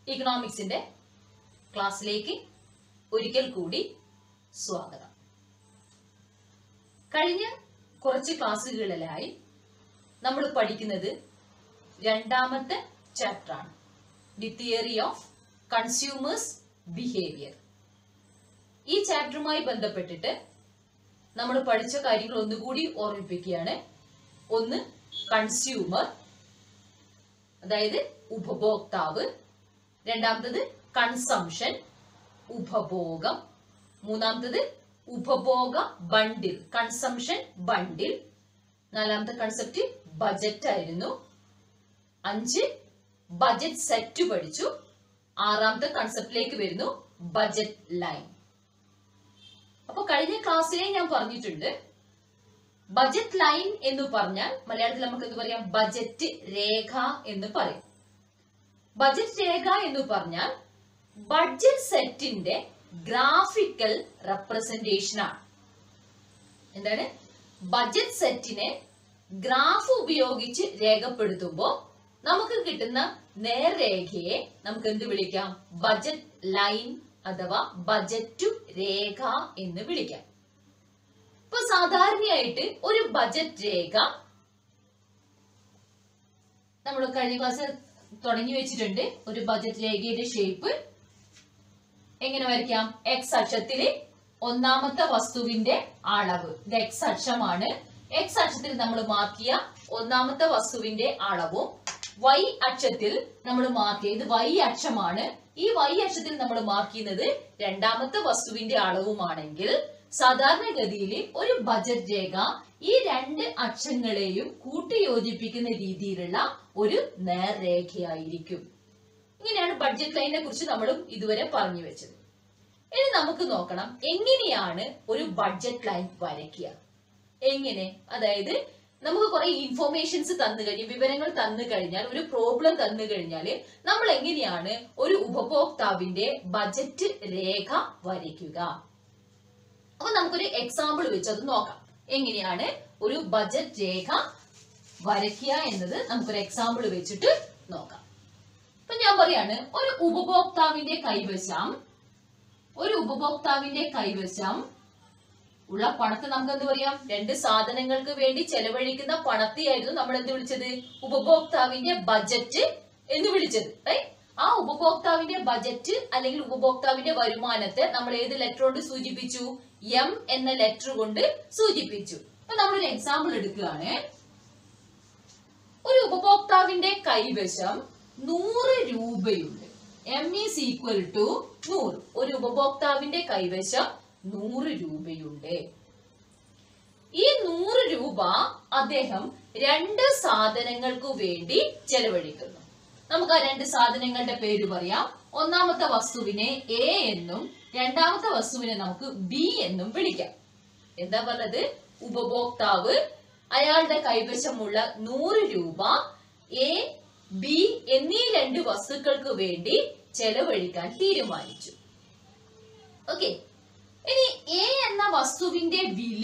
ഇക്കണോമിക്സിന്റെ ക്ലാസ്സിലേക്ക് ഒരിക്കൽ കൂടി സ്വാഗതം കഴിഞ്ഞ കുറച്ച് ക്ലാസ്സുകളിലായി നമ്മൾ പഠിക്കുന്നത് രണ്ടാമത്തെ ചാപ്റ്റർ ആണ് the theory of consumers behaviour ഈ ചാപ്റ്ററുമായി ബന്ധപ്പെട്ടിട്ട് നമ്മൾ പഠിച്ച കാര്യങ്ങൾ ഒന്നുകൂടി ഓർമ്മിപ്പിക്കുകയാണ് ഒന്ന് കൺസ്യൂമർ അതായത് ഉപഭോക്താവ് രണ്ടാമത്തത് കൺസംഷൻ ഉപഭോഗം മൂന്നാമത്തത് ഉപഭോഗ ബണ്ടിൽ കൺസംഷൻ ബണ്ടിൽ നാലാമത്തെ കൺസെപ്റ്റ് ബജറ്റ് ആയിരുന്നു അഞ്ച് ബജറ്റ് സെറ്റ് പഠിച്ചു ആറാമത്തെ കൺസെപ്റ്റിലേക്ക് വരുന്നു ബജറ്റ് ലൈൻ അപ്പൊ കഴിഞ്ഞ ക്ലാസ്സിലെ ഞാൻ പറഞ്ഞിട്ടുണ്ട് ബജറ്റ് ലൈൻ എന്ന് പറഞ്ഞാൽ മലയാളത്തിൽ നമുക്ക് എന്ത് പറയാം ബജറ്റ് രേഖ എന്ന് പറയും ബജറ്റ് രേഖ എന്ന് പറഞ്ഞാൽ ബഡ്ജറ്റ് സെറ്റിന്റെ ഗ്രാഫിക്കൽ റെപ്രസെന്റേഷൻ ആണ് എന്താണ് ബജറ്റ് സെറ്റിനെ ഗ്രാഫ് ഉപയോഗിച്ച് രേഖപ്പെടുത്തുമ്പോൾ നമുക്ക് കിട്ടുന്ന നേർരേഖയെ നമുക്ക് എന്ത് വിളിക്കാം ബജറ്റ് ലൈൻ അഥവാ ബജറ്റു രേഖ എന്ന് വിളിക്കാം ഇപ്പൊ സാധാരണയായിട്ട് ഒരു ബജറ്റ് രേഖ നമ്മൾ കഴിഞ്ഞ ക്ലാസ് തുടങ്ങി വെച്ചിട്ടുണ്ട് ഒരു ബജറ്റ് രേഖയുടെ ഷേപ്പ് എങ്ങനെ വരയ്ക്കാം എക്സ് അക്ഷത്തില് ഒന്നാമത്തെ വസ്തുവിന്റെ അളവ് ഇത് എക്സ് അക്ഷമാണ് എക്സ് അക്ഷത്തിൽ നമ്മൾ മാർക്കിയ ഒന്നാമത്തെ വസ്തുവിന്റെ അളവും വൈ അക്ഷത്തിൽ നമ്മൾ മാർക്ക് ചെയ്ത് വൈ അക്ഷമാണ് ഈ വൈ അക്ഷത്തിൽ നമ്മൾ മാർക്ക് ചെയ്യുന്നത് രണ്ടാമത്തെ വസ്തുവിന്റെ അളവുമാണെങ്കിൽ സാധാരണഗതിയിൽ ഒരു ബജറ്റ് രേഖ ഈ രണ്ട് അക്ഷങ്ങളെയും കൂട്ടിയോജിപ്പിക്കുന്ന രീതിയിലുള്ള ഒരു നേർരേഖയായിരിക്കും ഇങ്ങനെയാണ് ബഡ്ജറ്റ് ലൈനെ കുറിച്ച് നമ്മളും ഇതുവരെ പറഞ്ഞു വെച്ചത് ഇനി നമുക്ക് നോക്കണം എങ്ങനെയാണ് ഒരു ബഡ്ജറ്റ് ലൈൻ വരയ്ക്കുക എങ്ങനെ അതായത് നമുക്ക് കുറെ ഇൻഫോർമേഷൻസ് തന്നു കഴിഞ്ഞാൽ വിവരങ്ങൾ തന്നു കഴിഞ്ഞാൽ ഒരു പ്രോബ്ലം തന്നു കഴിഞ്ഞാൽ നമ്മൾ എങ്ങനെയാണ് ഒരു ഉപഭോക്താവിന്റെ ബജറ്റ് രേഖ വരയ്ക്കുക അപ്പൊ നമുക്കൊരു എക്സാമ്പിൾ വെച്ച് അത് നോക്കാം എങ്ങനെയാണ് ഒരു ബജറ്റ് രേഖ വരയ്ക്കുക എന്നത് നമുക്കൊരു എക്സാമ്പിൾ വെച്ചിട്ട് നോക്കാം അപ്പൊ ഞാൻ പറയാണ് ഒരു ഉപഭോക്താവിന്റെ കൈവശം ഒരു ഉപഭോക്താവിന്റെ കൈവശം ഉള്ള പണത്തെ നമുക്ക് എന്ത് പറയാം രണ്ട് സാധനങ്ങൾക്ക് വേണ്ടി ചെലവഴിക്കുന്ന പണത്തെയായിരുന്നു നമ്മൾ എന്ത് വിളിച്ചത് ഉപഭോക്താവിന്റെ ബജറ്റ് എന്ന് വിളിച്ചത് right? ആ ഉപഭോക്താവിന്റെ ബജറ്റ് അല്ലെങ്കിൽ ഉപഭോക്താവിന്റെ വരുമാനത്തെ നമ്മൾ ഏത് ലെറ്റർ കൊണ്ട് സൂചിപ്പിച്ചു എം എന്ന ലെറ്റർ കൊണ്ട് സൂചിപ്പിച്ചു അപ്പൊ നമ്മളൊരു എക്സാമ്പിൾ എടുക്കുകയാണ് ഒരു ഉപഭോക്താവിന്റെ കൈവശം നൂറ് രൂപയുണ്ട് എം ഈസ് ഈക്വൽ ടു നൂറ് ഒരു ഉപഭോക്താവിന്റെ കൈവശം നൂറ് രൂപയുണ്ട് ഈ നൂറ് രൂപ അദ്ദേഹം രണ്ട് സാധനങ്ങൾക്ക് വേണ്ടി ചെലവഴിക്കുന്നു നമുക്ക് ആ രണ്ട് സാധനങ്ങളുടെ പേര് പറയാം ഒന്നാമത്തെ വസ്തുവിനെ എ എന്നും രണ്ടാമത്തെ വസ്തുവിനെ നമുക്ക് ബി എന്നും വിളിക്കാം എന്താ പറഞ്ഞത് ഉപഭോക്താവ് അയാളുടെ കൈവശമുള്ള നൂറ് രൂപ എ ബി എന്നീ രണ്ട് വസ്തുക്കൾക്ക് വേണ്ടി ചെലവഴിക്കാൻ തീരുമാനിച്ചു ഓക്കെ ഇനി എ എന്ന വസ്തുവിന്റെ വില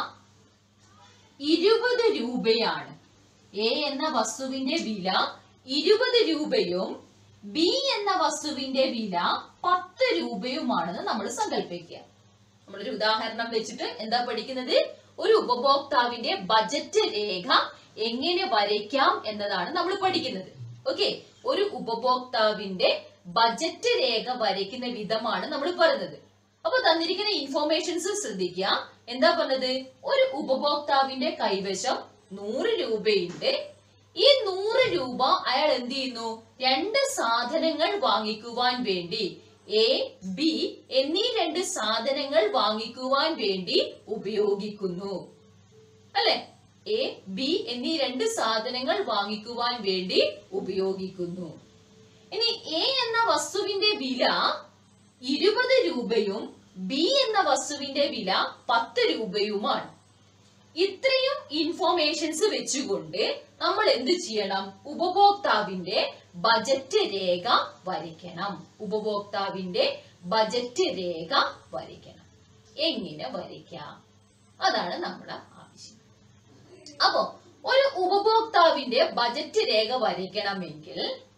ഇരുപത് രൂപയാണ് എ എന്ന വസ്തുവിന്റെ വില ഇരുപത് രൂപയും ബി എന്ന വസ്തുവിന്റെ വില പത്ത് രൂപയുമാണെന്ന് നമ്മൾ സങ്കല്പിക്കുക നമ്മളൊരു ഉദാഹരണം വെച്ചിട്ട് എന്താ പഠിക്കുന്നത് ഒരു ഉപഭോക്താവിന്റെ ബജറ്റ് രേഖ എങ്ങനെ വരയ്ക്കാം എന്നതാണ് നമ്മൾ പഠിക്കുന്നത് ഓക്കെ ഒരു ഉപഭോക്താവിന്റെ ബജറ്റ് രേഖ വരയ്ക്കുന്ന വിധമാണ് നമ്മൾ പറയുന്നത് അപ്പൊ തന്നിരിക്കുന്ന ഇൻഫോർമേഷൻസ് ശ്രദ്ധിക്കുക എന്താ പറഞ്ഞത് ഒരു ഉപഭോക്താവിന്റെ കൈവശം നൂറ് രൂപയുണ്ട് ഈ നൂറ് രൂപ അയാൾ എന്ത് ചെയ്യുന്നു രണ്ട് സാധനങ്ങൾ വാങ്ങിക്കുവാൻ വേണ്ടി എ ബി എന്നീ രണ്ട് സാധനങ്ങൾ വാങ്ങിക്കുവാൻ വേണ്ടി ഉപയോഗിക്കുന്നു അല്ലെ എ ബി എന്നീ രണ്ട് സാധനങ്ങൾ വാങ്ങിക്കുവാൻ വേണ്ടി ഉപയോഗിക്കുന്നു ഇനി എ എന്ന വസ്തുവിന്റെ വില ഇരുപത് രൂപയും ബി എന്ന വസ്തുവിന്റെ വില പത്ത് രൂപയുമാണ് ഇത്രയും ഇൻഫോർമേഷൻസ് വെച്ചുകൊണ്ട് നമ്മൾ എന്ത് ചെയ്യണം ഉപഭോക്താവിന്റെ ബജറ്റ് രേഖ വരയ്ക്കണം ഉപഭോക്താവിന്റെ ബജറ്റ് രേഖ വരയ്ക്കണം എങ്ങനെ വരയ്ക്കാം അതാണ് നമ്മുടെ ആവശ്യം അപ്പോ ഒരു ഉപഭോക്താവിന്റെ ബജറ്റ് രേഖ വരയ്ക്കണമെങ്കിൽ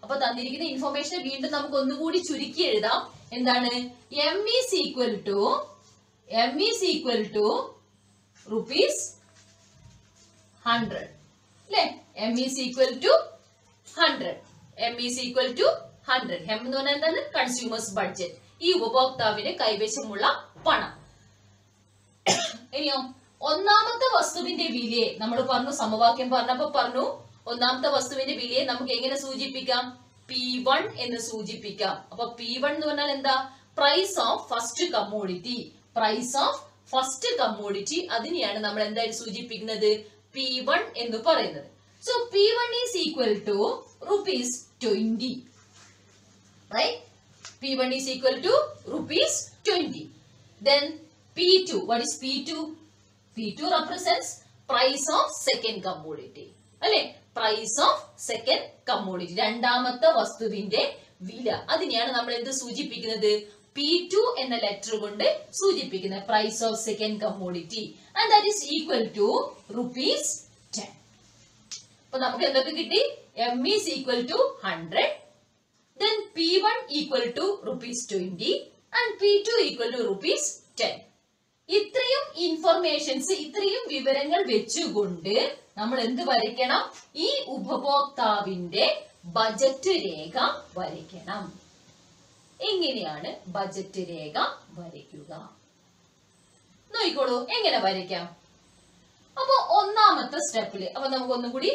അപ്പൊ തന്നിരിക്കുന്ന ഇൻഫോർമേഷൻ വീണ്ടും നമുക്ക് ഒന്നുകൂടി ചുരുക്കി എഴുതാം എന്താണ് M is equal to M is equal to rupees hundred അല്ലെ M is equal to hundred M is equal to hundred M എന്ന് പറഞ്ഞാൽ എന്താണ് കൺസ്യൂമേഴ്സ് ബഡ്ജറ്റ് ഈ ഉപഭോക്താവിന്റെ കൈവശമുള്ള പണം ഇനിയോ ഒന്നാമത്തെ വസ്തുവിന്റെ വിലയെ നമ്മൾ പറഞ്ഞു സമവാക്യം പറഞ്ഞപ്പോ പറഞ്ഞു ഒന്നാമത്തെ വസ്തുവിന്റെ വിലയെ നമുക്ക് എങ്ങനെ സൂചിപ്പിക്കാം പി വൺ എന്ന് സൂചിപ്പിക്കാം അപ്പൊ പി വൺ എന്ന് പറഞ്ഞാൽ എന്താ price of first commodity price of first commodity അതിനെയാണ് നമ്മൾ എന്തായിട്ട് സൂചിപ്പിക്കുന്നത് പി വൺ എന്ന് പറയുന്നത് so P one is equal to rupees twenty right? P1 is equal to rupees 20. Then P2, what is P2? P2 represents price of second commodity. അല്ലെ price of second commodity രണ്ടാമത്തെ വസ്തുവിന്റെ വില അതിനെയാണ് നമ്മൾ എന്ത് സൂചിപ്പിക്കുന്നത് പി ടു എന്ന letter കൊണ്ട് സൂചിപ്പിക്കുന്നത് price of second commodity and that is equal to rupees ten അപ്പൊ നമുക്ക് എന്തൊക്കെ കിട്ടി M is equal to hundred then P1 equal to rupees 20 and P2 equal to rupees 10. ഇത്രയും ഇൻഫർമേഷൻസ് ഇത്രയും വിവരങ്ങൾ വെച്ചുകൊണ്ട് നമ്മൾ എന്ത് വരയ്ക്കണം ഈ ഉപഭോക്താവിന്റെ ബജറ്റ് രേഖ വരയ്ക്കണം എങ്ങനെയാണ് ബജറ്റ് രേഖ വരയ്ക്കുക നോക്കിക്കോളൂ എങ്ങനെ വരയ്ക്കാം അപ്പൊ ഒന്നാമത്തെ സ്റ്റെപ്പില് അപ്പൊ നമുക്ക് ഒന്നും കൂടി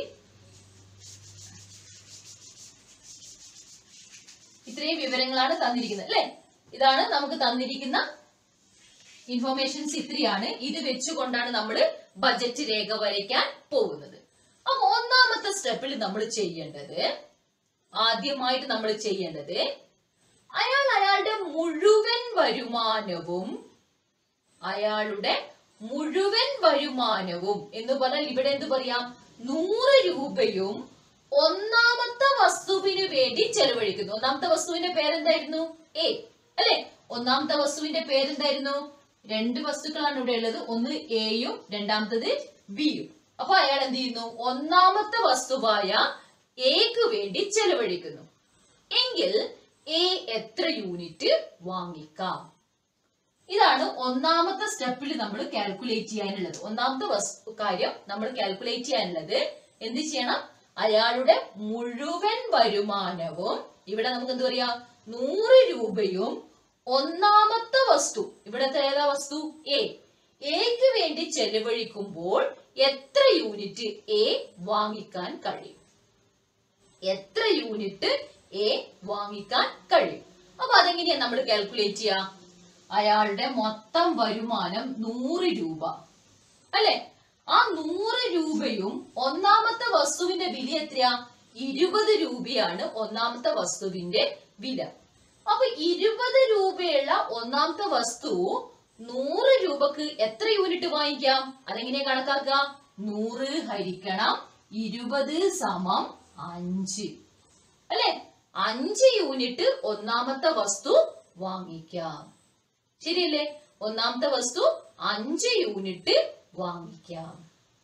ഇത്രയും വിവരങ്ങളാണ് തന്നിരിക്കുന്നത് അല്ലെ ഇതാണ് നമുക്ക് തന്നിരിക്കുന്ന ഇൻഫോർമേഷൻസ് ഇത്രയാണ് ഇത് വെച്ചുകൊണ്ടാണ് നമ്മൾ ബജറ്റ് രേഖ വരയ്ക്കാൻ പോകുന്നത് അപ്പൊ ഒന്നാമത്തെ സ്റ്റെപ്പിൽ നമ്മൾ ചെയ്യേണ്ടത് ആദ്യമായിട്ട് നമ്മൾ ചെയ്യേണ്ടത് അയാൾ അയാളുടെ മുഴുവൻ വരുമാനവും അയാളുടെ മുഴുവൻ വരുമാനവും എന്ന് പറഞ്ഞാൽ ഇവിടെ എന്ത് പറയാം നൂറ് രൂപയും ഒന്നാമത്തെ വസ്തുവിന് വേണ്ടി ചെലവഴിക്കുന്നു ഒന്നാമത്തെ വസ്തുവിന്റെ പേരെന്തായിരുന്നു എ അല്ലെ ഒന്നാമത്തെ വസ്തുവിന്റെ പേരെന്തായിരുന്നു രണ്ട് വസ്തുക്കളാണ് ഇവിടെ ഉള്ളത് ഒന്ന് എയും രണ്ടാമത്തത് ബിയും അപ്പൊ അയാൾ എന്ത് ചെയ്യുന്നു ഒന്നാമത്തെ വസ്തുവായ എക്ക് വേണ്ടി ചെലവഴിക്കുന്നു എങ്കിൽ എ എത്ര യൂണിറ്റ് വാങ്ങിക്കാം ഇതാണ് ഒന്നാമത്തെ സ്റ്റെപ്പിൽ നമ്മൾ കാൽക്കുലേറ്റ് ചെയ്യാനുള്ളത് ഒന്നാമത്തെ വസ്തു കാര്യം നമ്മൾ കാൽക്കുലേറ്റ് ചെയ്യാനുള്ളത് എന്ത് ചെയ്യണം അയാളുടെ മുഴുവൻ വരുമാനവും ഇവിടെ നമുക്ക് എന്ത് പറയാ നൂറ് രൂപയും ഒന്നാമത്തെ വസ്തു ഇവിടത്തെ ഏതാ വസ്തു എ എക്ക് വേണ്ടി ചെലവഴിക്കുമ്പോൾ എത്ര യൂണിറ്റ് എ വാങ്ങിക്കാൻ കഴിയും എത്ര യൂണിറ്റ് എ വാങ്ങിക്കാൻ കഴിയും അപ്പൊ അതെങ്ങനെയാ നമ്മൾ കാൽക്കുലേറ്റ് ചെയ്യാ അയാളുടെ മൊത്തം വരുമാനം നൂറ് രൂപ അല്ലെ ആ നൂറ് രൂപയും ഒന്നാമത്തെ വസ്തുവിന്റെ വില എത്രയാ ഇരുപത് രൂപയാണ് ഒന്നാമത്തെ വസ്തുവിന്റെ വില അപ്പൊ ഇരുപത് രൂപയുള്ള ഒന്നാമത്തെ വസ്തു നൂറ് രൂപക്ക് എത്ര യൂണിറ്റ് വാങ്ങിക്കാം അതെങ്ങനെയാ കണക്കാക്കുക നൂറ് ഹരിക്കണം ഇരുപത് സമം അഞ്ച് അല്ലെ അഞ്ച് യൂണിറ്റ് ഒന്നാമത്തെ വസ്തു വാങ്ങിക്കാം ശരിയല്ലേ ഒന്നാമത്തെ വസ്തു അഞ്ച് യൂണിറ്റ് വാങ്ങിക്കാം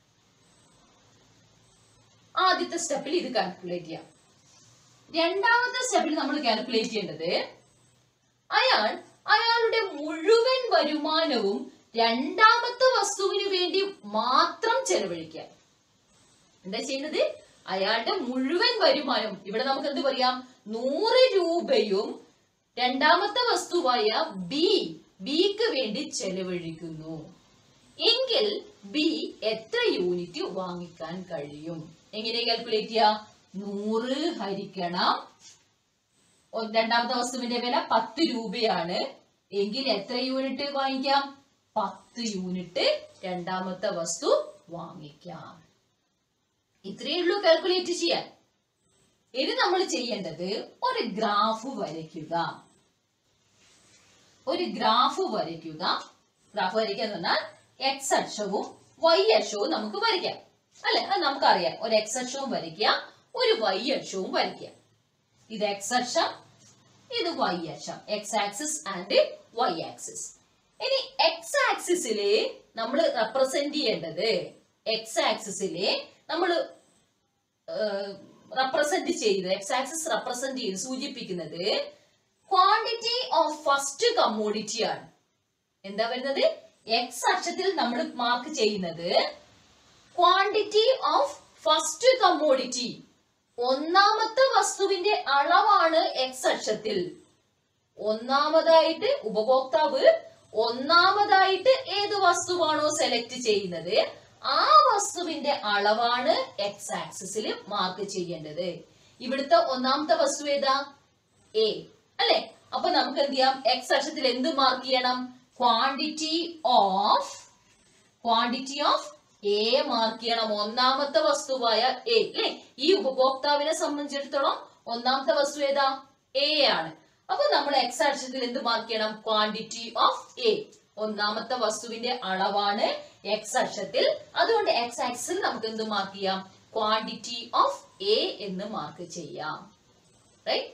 ആദ്യത്തെ സ്റ്റെപ്പിൽ ഇത് കാൽക്കുലേറ്റ് ചെയ്യാം രണ്ടാമത്തെ സ്റ്റെപ്പിൽ നമ്മൾ കാൽക്കുലേറ്റ് ചെയ്യേണ്ടത് അയാൾ അയാളുടെ മുഴുവൻ വരുമാനവും രണ്ടാമത്തെ വസ്തുവിന് വേണ്ടി മാത്രം ചെലവഴിക്കുക എന്താ ചെയ്യുന്നത് അയാളുടെ മുഴുവൻ വരുമാനം ഇവിടെ നമുക്ക് എന്ത് പറയാം നൂറ് രൂപയും രണ്ടാമത്തെ വസ്തുവായ ബി ബിക്ക് വേണ്ടി ചെലവഴിക്കുന്നു എങ്കിൽ ബി എത്ര യൂണിറ്റ് വാങ്ങിക്കാൻ കഴിയും എങ്ങനെ കാൽക്കുലേറ്റ് ചെയ്യാ നൂറ് ഹരിക്കണം ഒ- രണ്ടാമത്തെ വസ്തുവിന്റെ വില പത്ത് രൂപയാണ് എങ്കിൽ എത്ര യൂണിറ്റ് വാങ്ങിക്കാം പത്ത് യൂണിറ്റ് രണ്ടാമത്തെ വസ്തു വാങ്ങിക്കാം ഇത്രയേ ഉള്ളൂ കാൽക്കുലേറ്റ് ചെയ്യാൻ ഇനി നമ്മൾ ചെയ്യേണ്ടത് ഒരു ഗ്രാഫ് വരയ്ക്കുക ഒരു ഗ്രാഫ് വരയ്ക്കുക ഗ്രാഫ് വരയ്ക്കുക എന്ന് പറഞ്ഞാൽ എക്സ് അക്ഷവും വൈ അക്ഷവും നമുക്ക് വരയ്ക്കാം അല്ലെ അത് നമുക്കറിയാം ഒരു എക്സ് അക്ഷവും വരയ്ക്കുക ഒരു വൈ അക്ഷവും വരയ്ക്കുക ഇത് എക്സ് അക്ഷം ഇത് വൈ അക്ഷം X axis and Y axis ഇനി എക്സ് ആക്സിസിലെ നമ്മൾ റെപ്രസെന്റ് ചെയ്യേണ്ടത് എക്സ് ആക്സിസിലെ നമ്മൾ റെപ്രസെന്റ് ചെയ്യുന്നത് എക്സ് ആക്സിസ് റെപ്രസെന്റ് ചെയ്ത് സൂചിപ്പിക്കുന്നത് ക്വാണ്ടിറ്റി ഓഫ് ഫസ്റ്റ് കമ്മോഡിറ്റി ആണ് എന്താ വരുന്നത് എക്സ് അക്ഷത്തിൽ നമ്മൾ മാർക്ക് ചെയ്യുന്നത് ക്വാണ്ടിറ്റി ഓഫ് ഫസ്റ്റ് കമ്മോഡിറ്റി ഒന്നാമത്തെ വസ്തുവിന്റെ അളവാണ് എക്സ് അക്ഷത്തിൽ ഒന്നാമതായിട്ട് ഉപഭോക്താവ് ഒന്നാമതായിട്ട് ഏത് വസ്തുവാണോ സെലക്ട് ചെയ്യുന്നത് ആ വസ്തുവിന്റെ അളവാണ് എക്സ് ആക്സിസിൽ മാർക്ക് ചെയ്യേണ്ടത് ഇവിടുത്തെ ഒന്നാമത്തെ വസ്തു ഏതാ എ അല്ലെ അപ്പൊ നമുക്ക് എന്ത് ചെയ്യാം എക്സ് അക്ഷത്തിൽ എന്ത് മാർക്ക് ചെയ്യണം quantity of quantity of A mark ചെയ്യണം ഒന്നാമത്തെ വസ്തുവായ എ അല്ലെ ഈ ഉപഭോക്താവിനെ സംബന്ധിച്ചിടത്തോളം ഒന്നാമത്തെ വസ്തു ഏതാ എ ആണ് അപ്പൊ നമ്മൾ എക്സ് അക്ഷരത്തിൽ എന്ത് മാർക്ക് ചെയ്യണം ക്വാണ്ടിറ്റി ഓഫ് എ ഒന്നാമത്തെ വസ്തുവിന്റെ അളവാണ് എക്സ് അക്ഷരത്തിൽ അതുകൊണ്ട് എക്സ് ആക്സിൽ നമുക്ക് എന്ത് മാർക്ക് ചെയ്യാം ക്വാണ്ടിറ്റി ഓഫ് എ എന്ന് മാർക്ക് ചെയ്യാം റൈറ്റ്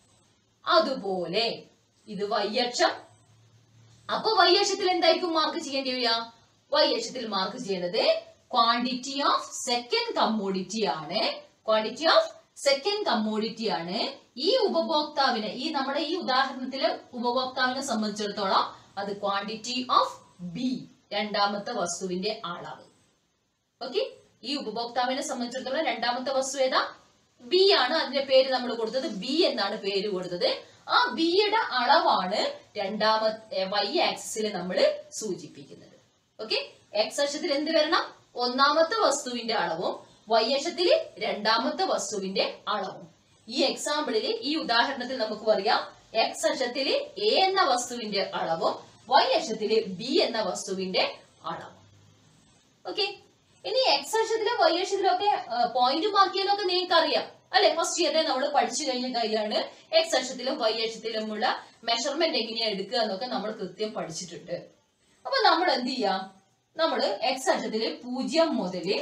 അതുപോലെ ഇത് y അക്ഷം അപ്പൊ y അക്ഷത്തിൽ എന്തായിരിക്കും മാർക്ക് ചെയ്യേണ്ടി വരിക y അക്ഷത്തിൽ മാർക്ക് ചെയ്യേണ്ടത് ക്വാണ്ടിറ്റി ഓഫ് സെക്കൻഡ് കമ്മോഡിറ്റി ആണ് ക്വാണ്ടിറ്റി ഓഫ് സെക്കൻഡ് കമ്മോഡിറ്റി ആണ് ഈ ഉപഭോക്താവിനെ ഈ നമ്മുടെ ഈ ഉദാഹരണത്തിലെ ഉപഭോക്താവിനെ സംബന്ധിച്ചിടത്തോളം അത് ക്വാണ്ടിറ്റി ഓഫ് ബി രണ്ടാമത്തെ വസ്തുവിന്റെ അളവ് ഓക്കെ ഈ ഉപഭോക്താവിനെ സംബന്ധിച്ചിടത്തോളം രണ്ടാമത്തെ വസ്തു ഏതാ ബി ആണ് അതിന്റെ പേര് നമ്മൾ കൊടുത്തത് ബി എന്നാണ് പേര് കൊടുത്തത് ആ ബിയുടെ അളവാണ് രണ്ടാമത്തെ വൈ ആക്സിസിൽ നമ്മൾ സൂചിപ്പിക്കുന്നത് ഓക്കെ എക്സ് അക്ഷത്തിൽ എന്ത് വരണം ഒന്നാമത്തെ വസ്തുവിന്റെ അളവും വൈ അക്ഷത്തിൽ രണ്ടാമത്തെ വസ്തുവിന്റെ അളവും ഈ എക്സാമ്പിളിൽ ഈ ഉദാഹരണത്തിൽ നമുക്ക് പറയാം എക്സ് അക്ഷത്തില് എ എന്ന വസ്തുവിന്റെ അളവും വൈ അക്ഷത്തില് ബി എന്ന വസ്തുവിന്റെ അളവും ഓക്കെ ഇനി എക്സ് അക്ഷത്തിലും വൈ അക്ഷത്തിലും ഒക്കെ പോയിന്റ് മാർക്ക് ചെയ്യാനൊക്കെ നിങ്ങൾക്ക് അറിയാം അല്ലെ ഫസ്റ്റ് ഇയറിൽ നമ്മൾ പഠിച്ചു കഴിഞ്ഞ കാര്യമാണ് എക്സ് അക്ഷത്തിലും വൈ അക്ഷത്തിലുമുള്ള മെഷർമെന്റ് എങ്ങനെയാ എടുക്കുക എന്നൊക്കെ നമ്മൾ കൃത്യം പഠിച്ചിട്ടുണ്ട് അപ്പൊ നമ്മൾ എന്ത് ചെയ്യാം നമ്മൾ എക്സ് അക്ഷത്തില് പൂജ്യം മുതല്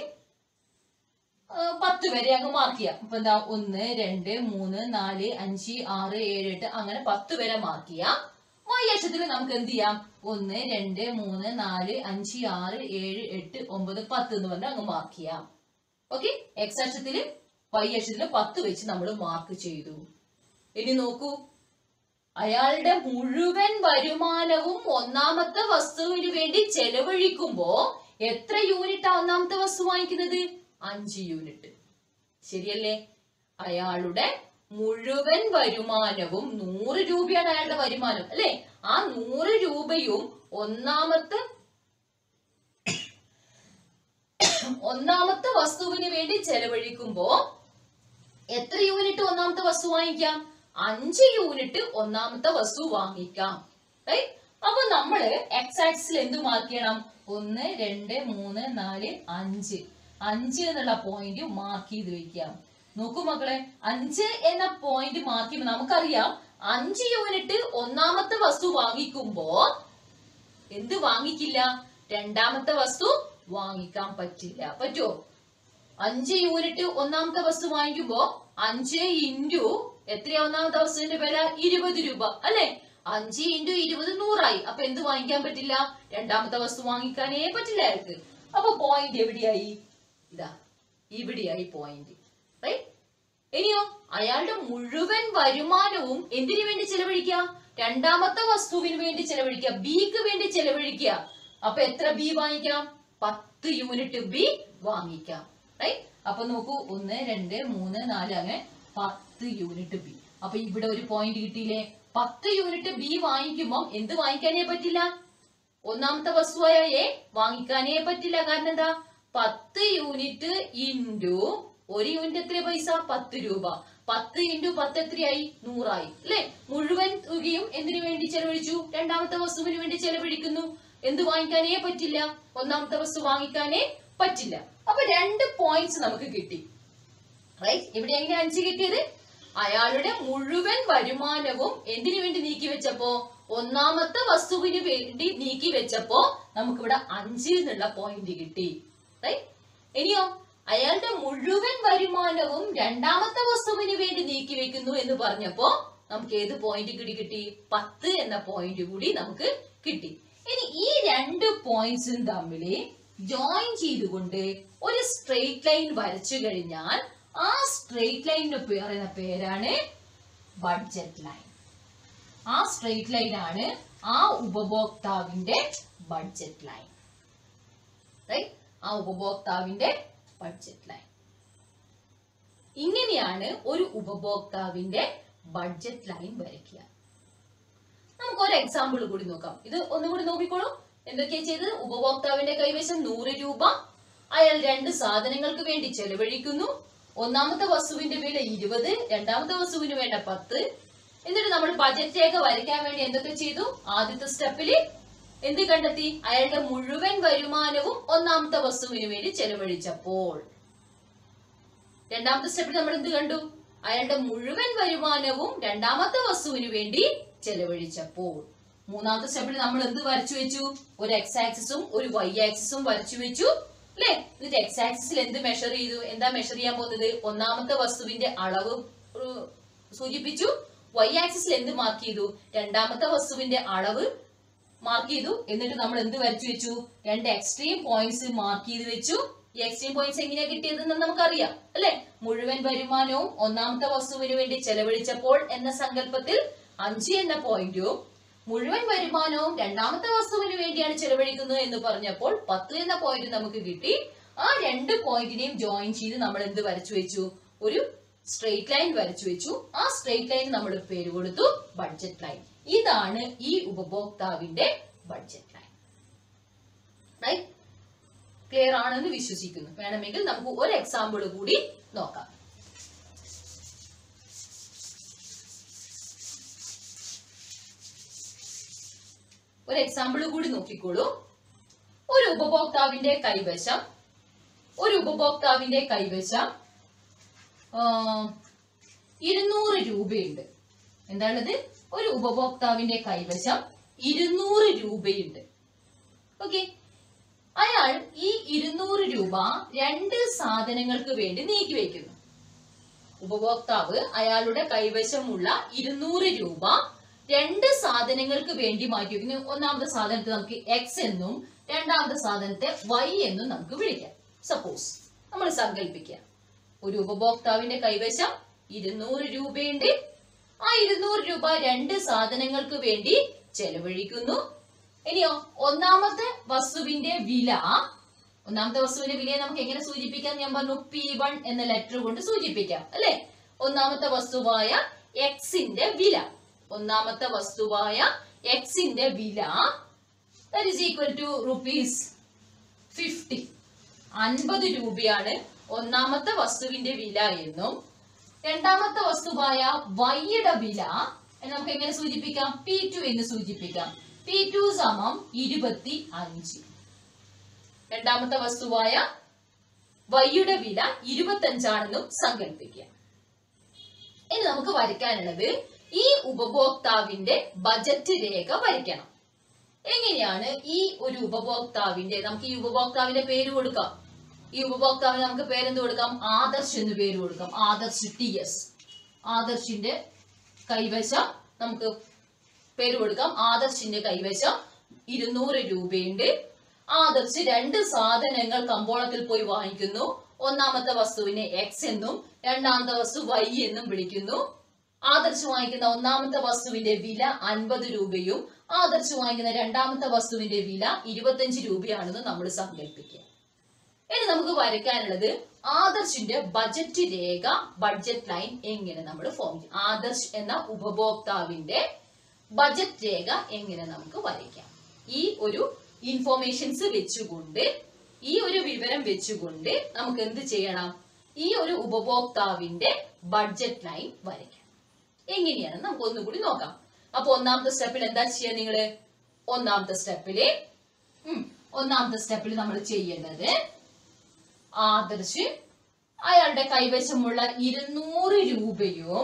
ആ, പത്ത് വരെ അങ്ങ് മാർക്ക് ചെയ്യാം ഇപ്പൊ എന്താ ഒന്ന് രണ്ട് മൂന്ന് നാല് അഞ്ച് ആറ് ഏഴ് എട്ട് അങ്ങനെ പത്ത് വരെ മാർക്ക് ചെയ്യാം വൈ അക്ഷത്തിൽ നമുക്ക് എന്ത് ചെയ്യാം ഒന്ന് രണ്ട് മൂന്ന് നാല് അഞ്ച് ആറ് ഏഴ് എട്ട് ഒമ്പത് പത്ത് എന്ന് പറഞ്ഞാൽ അങ്ങ് മാർക്ക് ചെയ്യാം ഓക്കെ എക്സ് അക്ഷത്തില് വൈ അക്ഷത്തില് പത്ത് വെച്ച് നമ്മൾ മാർക്ക് ചെയ്തു ഇനി നോക്കൂ അയാളുടെ മുഴുവൻ വരുമാനവും ഒന്നാമത്തെ വസ്തുവിന് വേണ്ടി ചെലവഴിക്കുമ്പോ എത്ര യൂണിറ്റാ ഒന്നാമത്തെ വസ്തു വാങ്ങിക്കുന്നത് അഞ്ച് യൂണിറ്റ് ശരിയല്ലേ അയാളുടെ മുഴുവൻ വരുമാനവും നൂറ് രൂപയാണ് അയാളുടെ വരുമാനം അല്ലെ ആ നൂറ് രൂപയും ഒന്നാമത്തെ ഒന്നാമത്തെ വസ്തുവിന് വേണ്ടി ചെലവഴിക്കുമ്പോ എത്ര യൂണിറ്റ് ഒന്നാമത്തെ വസ്തു വാങ്ങിക്കാം അഞ്ച് യൂണിറ്റ് ഒന്നാമത്തെ വസ്തു വാങ്ങിക്കാം Right? അപ്പൊ നമ്മള് എക്സ് ആക്സിൽ എന്ത് മാർക്ക് ചെയ്യണം ഒന്ന് രണ്ട് മൂന്ന് നാല് അഞ്ച് അഞ്ച് എന്നുള്ള പോയിന്റ് മാർക്ക് ചെയ്ത് വെക്കാം നോക്കൂ മക്കളെ അഞ്ച് എന്ന പോയിന്റ് മാർക്ക് ചെയ്യുമ്പോൾ നമുക്കറിയാം അഞ്ച് യൂണിറ്റ് ഒന്നാമത്തെ വസ്തു വാങ്ങിക്കുമ്പോ എന്ത് വാങ്ങിക്കില്ല രണ്ടാമത്തെ വസ്തു വാങ്ങിക്കാൻ പറ്റില്ല പറ്റുമോ അഞ്ച് യൂണിറ്റ് ഒന്നാമത്തെ വസ്തു വാങ്ങിക്കുമ്പോ അഞ്ച് ഇൻറ്റു എത്രയാ ഒന്നാമത്തെ വസ്തുവിന്റെ വില ഇരുപത് രൂപ അല്ലെ അഞ്ച് ഇൻറ്റു ഇരുപത് നൂറായി അപ്പൊ എന്ത് വാങ്ങിക്കാൻ പറ്റില്ല രണ്ടാമത്തെ വസ്തു വാങ്ങിക്കാനേ പറ്റില്ല അയാൾക്ക് അപ്പൊ പോയിന്റ് എവിടെയായി ഇതാ ഇവിടെയായി പോയിന്റ് റൈറ്റ് ഇനിയോ അയാളുടെ മുഴുവൻ വരുമാനവും എന്തിനു വേണ്ടി ചെലവഴിക്കുക രണ്ടാമത്തെ വസ്തുവിന് വേണ്ടി ചെലവഴിക്കുക ബിക്ക് വേണ്ടി ചെലവഴിക്കുക അപ്പൊ എത്ര ബി വാങ്ങിക്കാം പത്ത് യൂണിറ്റ് ബി വാങ്ങിക്കാം റൈറ്റ് അപ്പൊ നോക്കൂ ഒന്ന് രണ്ട് മൂന്ന് നാല് അങ്ങനെ പത്ത് യൂണിറ്റ് ബി അപ്പൊ ഇവിടെ ഒരു പോയിന്റ് കിട്ടിയില്ലേ പത്ത് യൂണിറ്റ് ബി വാങ്ങിക്കുമ്പോൾ എന്ത് വാങ്ങിക്കാനേ പറ്റില്ല ഒന്നാമത്തെ വസ്തുവായ എ വാങ്ങിക്കാനേ പറ്റില്ല കാരണം എന്താ പത്ത് യൂണിറ്റ് ഇൻറ്റു ഒരു യൂണിറ്റ് എത്ര പൈസ പത്ത് രൂപ പത്ത് ഇൻറ്റു പത്ത് എത്രയായി നൂറായി അല്ലെ മുഴുവൻ തുകയും എന്തിനു വേണ്ടി ചെലവഴിച്ചു രണ്ടാമത്തെ വസ്തുവിന് വേണ്ടി ചെലവഴിക്കുന്നു എന്ത് വാങ്ങിക്കാനേ പറ്റില്ല ഒന്നാമത്തെ വസ്തു വാങ്ങിക്കാനേ പറ്റില്ല അപ്പൊ രണ്ട് പോയിന്റ്സ് നമുക്ക് കിട്ടി റൈറ്റ് ഇവിടെ എങ്ങനെ അഞ്ച് കിട്ടിയത് അയാളുടെ മുഴുവൻ വരുമാനവും എന്തിനു വേണ്ടി നീക്കി വെച്ചപ്പോ ഒന്നാമത്തെ വസ്തുവിന് വേണ്ടി നീക്കി വെച്ചപ്പോ നമുക്കിവിടെ അഞ്ച് എന്നുള്ള പോയിന്റ് കിട്ടി റൈറ്റ് ഇനിയോ അയാളുടെ മുഴുവൻ വരുമാനവും രണ്ടാമത്തെ വസ്തുവിന് വേണ്ടി നീക്കി വെക്കുന്നു എന്ന് പറഞ്ഞപ്പോ നമുക്ക് ഏത് പോയിന്റ് കൂടി കിട്ടി പത്ത് എന്ന പോയിന്റ് കൂടി നമുക്ക് കിട്ടി ഇനി ഈ രണ്ട് പോയിന്റ്സും തമ്മിൽ ജോയിൻ ചെയ്തുകൊണ്ട് ഒരു സ്ട്രെയിറ്റ് ലൈൻ വരച്ചു കഴിഞ്ഞാൽ ആ സ്ട്രെയിറ്റ് ലൈനിന് പറയുന്ന പേരാണ് ബഡ്ജറ്റ് ലൈൻ ആ സ്ട്രെയിറ്റ് ലൈൻ ആണ് ആ ഉപഭോക്താവിന്റെ ബഡ്ജറ്റ് ലൈൻ റൈറ്റ് ആ ഉപഭോക്താവിന്റെ ബഡ്ജറ്റ് ലൈൻ ഇങ്ങനെയാണ് ഒരു ഉപഭോക്താവിന്റെ ബഡ്ജറ്റ് ലൈൻ വരയ്ക്കുക നമുക്ക് ഒരു എക്സാമ്പിൾ കൂടി നോക്കാം ഇത് ഒന്നുകൂടി നോക്കിക്കോളൂ എന്തൊക്കെയാ ചെയ്തത് ഉപഭോക്താവിന്റെ കൈവശം നൂറ് രൂപ അയാൾ രണ്ട് സാധനങ്ങൾക്ക് വേണ്ടി ചെലവഴിക്കുന്നു ഒന്നാമത്തെ വസ്തുവിന്റെ വില ഇരുപത് രണ്ടാമത്തെ വസ്തുവിന് വേണ്ട പത്ത് എന്നിട്ട് നമ്മൾ ബജറ്റ് രേഖ വരയ്ക്കാൻ വേണ്ടി എന്തൊക്കെ ചെയ്തു ആദ്യത്തെ സ്റ്റെപ്പില് എന്ത് കണ്ടെത്തി അയാളുടെ മുഴുവൻ വരുമാനവും ഒന്നാമത്തെ വസ്തുവിന് വേണ്ടി ചെലവഴിച്ചപ്പോൾ രണ്ടാമത്തെ സ്റ്റെപ്പിൽ നമ്മൾ എന്ത് കണ്ടു അയാളുടെ മുഴുവൻ വരുമാനവും രണ്ടാമത്തെ വസ്തുവിന് വേണ്ടി ചെലവഴിച്ചപ്പോൾ മൂന്നാമത്തെ സ്റ്റെപ്പിൽ നമ്മൾ എന്ത് വരച്ചു വെച്ചു ഒരു എക്സ് ആക്സിസും ഒരു വൈ ആക്സിസും വരച്ചു വെച്ചു അല്ലെ എന്നിട്ട് എക്സ് ആക്സിസിൽ എന്ത് മെഷർ ചെയ്തു എന്താ മെഷർ ചെയ്യാൻ പോകുന്നത് ഒന്നാമത്തെ വസ്തുവിന്റെ അളവ് ഉ- സൂചിപ്പിച്ചു വൈ ആക്സിസിൽ എന്ത് മാർക്ക് ചെയ്തു രണ്ടാമത്തെ വസ്തുവിന്റെ അളവ് മാർക്ക് ചെയ്തു എന്നിട്ട് നമ്മൾ എന്ത് വരച്ചു വെച്ചു രണ്ട് എക്സ്ട്രീം പോയിന്റ്സ് മാർക്ക് ചെയ്ത് വെച്ചു ഈ എക്സ്ട്രീം പോയിന്റ്സ് എങ്ങനെയാ കിട്ടിയതെന്ന് നമുക്കറിയാം അല്ലെ മുഴുവൻ വരുമാനവും ഒന്നാമത്തെ വസ്തുവിന് വേണ്ടി ചെലവഴിച്ചപ്പോൾ എന്ന സങ്കല്പത്തിൽ അഞ്ച് എന്ന പോയിന്റും മുഴുവൻ വരുമാനവും രണ്ടാമത്തെ വസ്തുവിന് വേണ്ടിയാണ് ചെലവഴിക്കുന്നത് എന്ന് പറഞ്ഞപ്പോൾ പത്ത് എന്ന പോയിന്റ് നമുക്ക് കിട്ടി ആ രണ്ട് പോയിന്റിനെയും ജോയിൻ ചെയ്ത് നമ്മൾ എന്ത് വരച്ചു വെച്ചു ഒരു സ്ട്രെയിറ്റ് ലൈൻ വരച്ചു വെച്ചു ആ സ്ട്രെയിറ്റ് ലൈൻ നമ്മൾ പേര് കൊടുത്തു ബഡ്ജറ്റ് ലൈൻ ഇതാണ് ഈ ഉപഭോക്താവിന്റെ ബഡ്ജറ്റ് ലൈൻ റൈറ്റ് ക്ലിയർ ആണെന്ന് വിശ്വസിക്കുന്നു വേണമെങ്കിൽ നമുക്ക് ഒരു എക്സാമ്പിൾ കൂടി നോക്കാം ഒരു എക്സാമ്പിൾ കൂടി നോക്കിക്കോളൂ ഒരു ഉപഭോക്താവിന്റെ കൈവശം ഒരു ഉപഭോക്താവിന്റെ കൈവശം ആ, ഇരുന്നൂറ് രൂപയുണ്ട് എന്താണത് ഒരു ഉപഭോക്താവിന്റെ കൈവശം ഇരുന്നൂറ് രൂപയുണ്ട് ഓക്കെ അയാൾ ഈ ഇരുന്നൂറ് രൂപ രണ്ട് സാധനങ്ങൾക്ക് വേണ്ടി നീക്കി വെക്കുന്നു ഉപഭോക്താവ് അയാളുടെ കൈവശമുള്ള ഇരുന്നൂറ് രൂപ രണ്ട് സാധനങ്ങൾക്ക് വേണ്ടി മാറ്റി വെക്കുന്നു ഒന്നാമത്തെ സാധനത്തെ നമുക്ക് എക്സ് എന്നും രണ്ടാമത്തെ സാധനത്തെ വൈ എന്നും നമുക്ക് വിളിക്കാം സപ്പോസ് നമ്മൾ സങ്കല്പിക്കുക ഒരു ഉപഭോക്താവിന്റെ കൈവശം ഇരുന്നൂറ് രൂപയുണ്ട് ആ ഇരുന്നൂറ് രൂപ രണ്ട് സാധനങ്ങൾക്ക് വേണ്ടി ചെലവഴിക്കുന്നു ഇനിയോ ഒന്നാമത്തെ വസ്തുവിന്റെ വില ഒന്നാമത്തെ വസ്തുവിന്റെ വിലയെ നമുക്ക് എങ്ങനെ സൂചിപ്പിക്കാം ഞാൻ പറഞ്ഞു പി വൺ എന്ന ലെറ്റർ കൊണ്ട് സൂചിപ്പിക്കാം അല്ലെ ഒന്നാമത്തെ വസ്തുവായ എക്സിന്റെ വില ഒന്നാമത്തെ വസ്തുവായ എക്സിന്റെ വില that is equal to rupees fifty അൻപത് രൂപയാണ് ഒന്നാമത്തെ വസ്തുവിന്റെ വില എന്നും രണ്ടാമത്തെ വസ്തുവായ വൈയുടെ വില എന്ന് നമുക്ക് എങ്ങനെ സൂചിപ്പിക്കാം പി ടു എന്ന് സൂചിപ്പിക്കാം പി ടു സമം ഇരുപത്തി അഞ്ച് രണ്ടാമത്തെ വസ്തുവായ വൈയുടെ വില ഇരുപത്തി അഞ്ചാണെന്നും സങ്കല്പിക്കാം ഇനി നമുക്ക് വരയ്ക്കാനുള്ളത് ഈ ഉപഭോക്താവിന്റെ ബജറ്റ് രേഖ വരയ്ക്കണം എങ്ങനെയാണ് ഈ ഒരു ഉപഭോക്താവിന്റെ നമുക്ക് ഈ ഉപഭോക്താവിന്റെ പേര് കൊടുക്കാം ഈ ഉപഭോക്താവിന് നമുക്ക് പേരെന്ത് കൊടുക്കാം ആദർശ് എന്ന് പേര് കൊടുക്കാം ആദർശ് ടി എസ് ആദർശിന്റെ കൈവശം നമുക്ക് പേര് കൊടുക്കാം ആദർശിന്റെ കൈവശം ഇരുന്നൂറ് രൂപയുണ്ട് ആദർശ് രണ്ട് സാധനങ്ങൾ കമ്പോളത്തിൽ പോയി വാങ്ങിക്കുന്നു ഒന്നാമത്തെ വസ്തുവിനെ എക്സ് എന്നും രണ്ടാമത്തെ വസ്തു വൈ എന്നും വിളിക്കുന്നു ആദർശ് വാങ്ങിക്കുന്ന ഒന്നാമത്തെ വസ്തുവിന്റെ വില അൻപത് രൂപയും ആദർശ് വാങ്ങിക്കുന്ന രണ്ടാമത്തെ വസ്തുവിന്റെ വില ഇരുപത്തഞ്ച് രൂപയാണെന്ന് നമ്മൾ സങ്കല്പിക്കുക ഇനി നമുക്ക് വരയ്ക്കാനുള്ളത് ആദർശിന്റെ ബജറ്റ് രേഖ ബഡ്ജറ്റ് ലൈൻ എങ്ങനെ നമ്മൾ ഫോം ചെയ്യും ആദർശ് എന്ന ഉപഭോക്താവിന്റെ ബജറ്റ് രേഖ എങ്ങനെ നമുക്ക് വരയ്ക്കാം ഈ ഒരു ഇൻഫോർമേഷൻസ് വെച്ചുകൊണ്ട് ഈ ഒരു വിവരം വെച്ചുകൊണ്ട് നമുക്ക് എന്ത് ചെയ്യണം ഈ ഒരു ഉപഭോക്താവിന്റെ ബഡ്ജറ്റ് ലൈൻ വരയ്ക്കാം എങ്ങനെയാണ് നമുക്ക് ഒന്നുകൂടി നോക്കാം അപ്പൊ ഒന്നാമത്തെ സ്റ്റെപ്പിൽ എന്താ ചെയ്യുക നിങ്ങള് ഒന്നാമത്തെ സ്റ്റെപ്പില് ഉം, ഒന്നാമത്തെ സ്റ്റെപ്പിൽ നമ്മൾ ചെയ്യേണ്ടത് ആദർശ് അയാളുടെ കൈവശമുള്ള ഇരുന്നൂറ് രൂപയും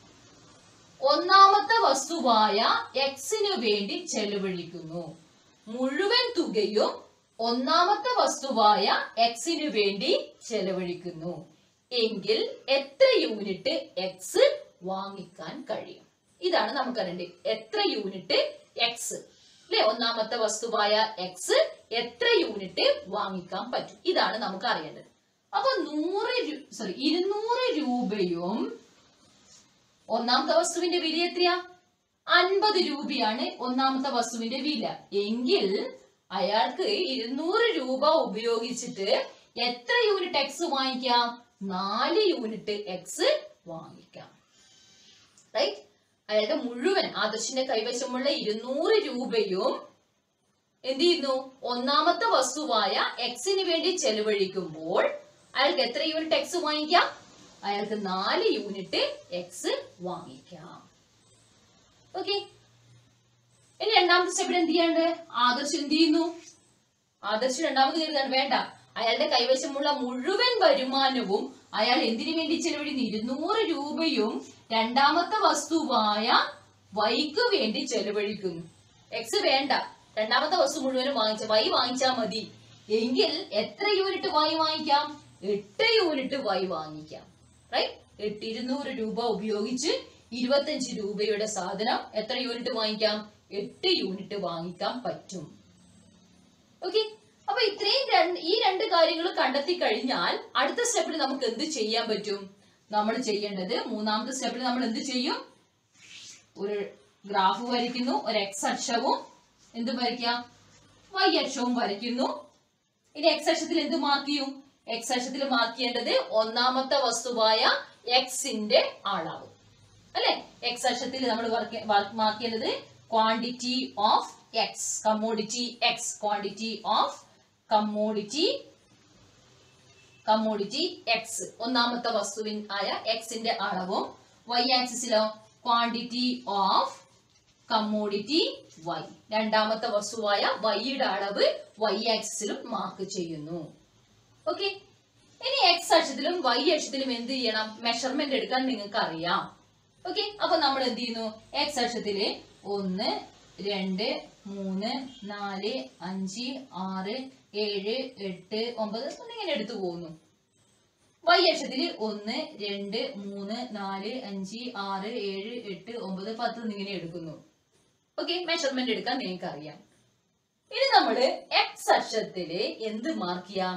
ഒന്നാമത്തെ വസ്തുവായ എക്സിനു വേണ്ടി ചെലവഴിക്കുന്നു മുഴുവൻ തുകയും ഒന്നാമത്തെ വസ്തുവായ എക്സിനു വേണ്ടി ചെലവഴിക്കുന്നു എങ്കിൽ എത്ര യൂണിറ്റ് എക്സ് വാങ്ങിക്കാൻ കഴിയും ഇതാണ് നമുക്കറിയേണ്ടത് എത്ര യൂണിറ്റ് എക്സ് അല്ലെ ഒന്നാമത്തെ വസ്തുവായ എക്സ് എത്ര യൂണിറ്റ് വാങ്ങിക്കാൻ പറ്റും ഇതാണ് നമുക്ക് അറിയേണ്ടത് അപ്പൊ നൂറ് സോറി ഇരുന്നൂറ് രൂപയും ഒന്നാമത്തെ വസ്തുവിന്റെ വില എത്രയാ അൻപത് രൂപയാണ് ഒന്നാമത്തെ വസ്തുവിന്റെ വില എങ്കിൽ അയാൾക്ക് ഇരുന്നൂറ് രൂപ ഉപയോഗിച്ചിട്ട് എത്ര യൂണിറ്റ് എക്സ് വാങ്ങിക്കാം നാല് യൂണിറ്റ് എക്സ് വാങ്ങിക്കാം റൈറ്റ് അയാളുടെ മുഴുവൻ ആദർശിന്റെ കൈവശമുള്ള ഇരുന്നൂറ് രൂപയും എന്ത് ചെയ്യുന്നു ഒന്നാമത്തെ വസ്തുവായ എക്സിന് വേണ്ടി ചെലവഴിക്കുമ്പോൾ അയാൾക്ക് എത്ര യൂണിറ്റ് എക്സ് വാങ്ങിക്കാം അയാൾക്ക് നാല് യൂണിറ്റ് എക്സ് വാങ്ങിക്കാം ഓക്കെ ഇനി രണ്ടാമത്തെ സ്റ്റെപ്പിൽ എന്ത് ചെയ്യാണ്ട് ആദർശ് എന്ത് ചെയ്യുന്നു ആദർശ് രണ്ടാമത് കരുതാണ് വേണ്ട അയാളുടെ കൈവശമുള്ള മുഴുവൻ വരുമാനവും അയാൾ എന്തിനു വേണ്ടി ചെലവഴിക്കുന്നു ഇരുന്നൂറ് രൂപയും രണ്ടാമത്തെ വസ്തുവായ വൈക്ക് വേണ്ടി ചെലവഴിക്കുന്നു എക്സ് വേണ്ട രണ്ടാമത്തെ വസ്തു മുഴുവനും വാങ്ങിച്ച വൈ വാങ്ങിച്ചാൽ മതി എങ്കിൽ എത്ര യൂണിറ്റ് വൈ വാങ്ങിക്കാം എട്ട് യൂണിറ്റ് വൈ വാങ്ങിക്കാം റൈറ്റ് എട്ട് ഇരുന്നൂറ് രൂപ ഉപയോഗിച്ച് ഇരുപത്തഞ്ച് രൂപയുടെ സാധനം എത്ര യൂണിറ്റ് വാങ്ങിക്കാം എട്ട് യൂണിറ്റ് വാങ്ങിക്കാൻ പറ്റും ഓക്കെ അപ്പൊ ഇത്രയും രണ്ട് ഈ രണ്ട് കാര്യങ്ങൾ കണ്ടെത്തി കഴിഞ്ഞാൽ അടുത്ത സ്റ്റെപ്പിൽ നമുക്ക് എന്ത് ചെയ്യാൻ പറ്റും നമ്മൾ ചെയ്യേണ്ടത് മൂന്നാമത്തെ സ്റ്റെപ്പിൽ നമ്മൾ എന്ത് ചെയ്യും ഒരു ഗ്രാഫ് വരയ്ക്കുന്നു ഒരു എക്സ് അക്ഷവും എന്ത് വരയ്ക്കാം വൈ അക്ഷവും വരയ്ക്കുന്നു ഇനി എക്സ് അക്ഷത്തിൽ എന്ത് മാർക്ക് ചെയ്യും എക്സ് അക്ഷത്തിൽ മാർക്ക് ചെയ്യേണ്ടത് ഒന്നാമത്തെ വസ്തുവായ എക്സിന്റെ അളവ് അല്ലെ എക്സ് അക്ഷത്തിൽ നമ്മൾ മാർക്ക് ചെയ്യേണ്ടത് quantity of X commodity X quantity of commodity commodity X ഒന്നാമത്തെ വസ്തുവിൻ ആയ എക്സിന്റെ അളവും വൈ ആക്സിസിലോ ക്വാണ്ടിറ്റി ഓഫ് കമ്മോഡിറ്റി വൈ രണ്ടാമത്തെ വസ്തുവായ വൈയുടെ അളവ് വൈ ആക്സിസിലും മാർക്ക് ചെയ്യുന്നു ഓക്കെ ഇനി എക്സ് അക്ഷത്തിലും വൈ അക്ഷത്തിലും എന്ത് ചെയ്യണം മെഷർമെന്റ് എടുക്കാൻ നിങ്ങൾക്ക് അറിയാം ഓക്കെ അപ്പൊ നമ്മൾ എന്ത് ചെയ്യുന്നു എക്സ് അക്ഷത്തില് ഒന്ന് രണ്ട് മൂന്ന് നാല് അഞ്ച് ആറ് ഏഴ് എട്ട് ഒമ്പത് എന്നിങ്ങനെ എടുത്തു പോകുന്നു വൈ അക്ഷത്തില് ഒന്ന് രണ്ട് മൂന്ന് നാല് അഞ്ച് ആറ് ഏഴ് എട്ട് ഒമ്പത് പത്ത് എന്നിങ്ങനെ എടുക്കുന്നു ഓക്കെ മെഷർമെന്റ് എടുക്കാൻ നിങ്ങൾക്ക് അറിയാം ഇനി നമ്മള് എക്സ് അക്ഷത്തില് എന്ത് മാർക്ക് ചെയ്യാം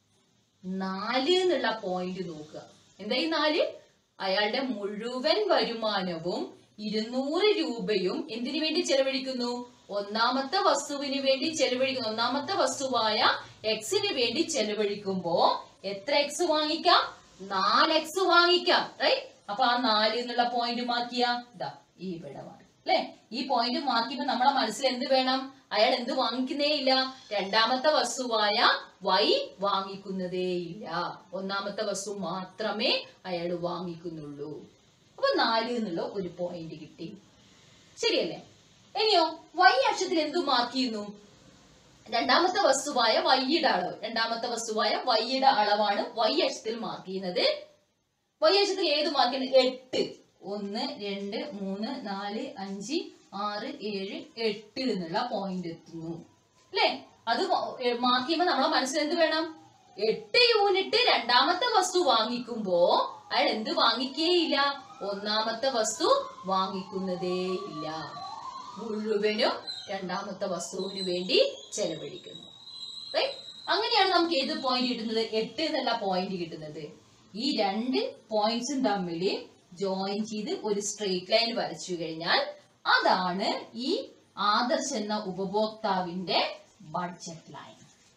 നാല് എന്നുള്ള പോയിന്റ് നോക്കുക എന്താ ഈ നാല് അയാളുടെ മുഴുവൻ വരുമാനവും ഇരുന്നൂറ് രൂപയും എന്തിനു വേണ്ടി ചെലവഴിക്കുന്നു ഒന്നാമത്തെ വസ്തുവിന് വേണ്ടി ചെലവഴിക്കുന്നു ഒന്നാമത്തെ വസ്തുവായ എക്സിന് വേണ്ടി ചെലവഴിക്കുമ്പോ എത്ര എക്സ് വാങ്ങിക്കാം നാല് എക്സ് വാങ്ങിക്കാം റൈറ്റ് അപ്പൊ ആ നാല് എന്നുള്ള പോയിന്റ് മാർക്ക് ചെയ്യാം ഇതാ ഈ ഇവിടെ മാർക്ക് അല്ലെ ഈ പോയിന്റ് മാർക്ക് ചെയ്യുമ്പോൾ നമ്മളെ മനസ്സിൽ എന്ത് വേണം അയാൾ എന്ത് വാങ്ങിക്കുന്നേ ഇല്ല രണ്ടാമത്തെ വസ്തുവായ വൈ വാങ്ങിക്കുന്നതേ ഇല്ല ഒന്നാമത്തെ വസ്തു മാത്രമേ അയാൾ വാങ്ങിക്കുന്നുള്ളൂ അപ്പൊ നാല് എന്നുള്ള ഒരു പോയിന്റ് കിട്ടി ശരിയല്ലേ ഇനിയോ വൈ അക്ഷത്തിൽ എന്തു മാർക്ക് ചെയ്യുന്നു രണ്ടാമത്തെ വസ്തുവായ വൈയുടെ അളവ് രണ്ടാമത്തെ വസ്തുവായ വൈയുടെ അളവാണ് വൈ അക്ഷത്തിൽ മാർക്ക് ചെയ്യുന്നത് വൈ അക്ഷത്തിൽ ഏത് മാർക്ക് ചെയ്യുന്നത് എട്ട് ഒന്ന് രണ്ട് മൂന്ന് നാല് അഞ്ച് ആറ് ഏഴ് എട്ട് എന്നുള്ള പോയിന്റ് എത്തുന്നു അല്ലേ അത് മാർക്ക് ചെയ്യുമ്പോൾ നമ്മളെ മനസ്സിൽ എന്ത് വേണം എട്ട് യൂണിറ്റ് രണ്ടാമത്തെ വസ്തു വാങ്ങിക്കുമ്പോ അയാൾ എന്ത് വാങ്ങിക്കേയില്ല ഒന്നാമത്തെ വസ്തു വാങ്ങിക്കുന്നതേ ഇല്ല മുഴുവനും രണ്ടാമത്തെ വസ്തുവിന് വേണ്ടി ചെലവഴിക്കുന്നു Right? അങ്ങനെയാണ് നമുക്ക് ഏത് പോയിന്റ് കിട്ടുന്നത് എട്ട് എന്നുള്ള പോയിന്റ് കിട്ടുന്നത് ഈ രണ്ട് പോയിന്റ്സും തമ്മിൽ ജോയിൻ ചെയ്ത് ഒരു സ്ട്രെയിറ്റ് ലൈൻ വരച്ചു കഴിഞ്ഞാൽ അതാണ് ഈ ആദർശ് എന്ന ഉപഭോക്താവിന്റെ ബഡ്ജറ്റ് ലൈൻ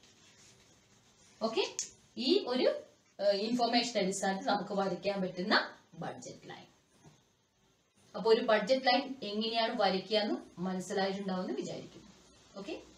ഓക്കെ ഈ ഒരു ഇൻഫർമേഷൻ അടിസ്ഥാനത്തിൽ നമുക്ക് വരയ്ക്കാൻ പറ്റുന്ന ബഡ്ജറ്റ് ലൈൻ അപ്പൊ ഒരു ബഡ്ജറ്റ് ലൈൻ എങ്ങനെയാണ് വരയ്ക്കുക എന്ന് മനസ്സിലായിട്ടുണ്ടാവുമെന്ന് വിചാരിക്കുന്നു ഓക്കെ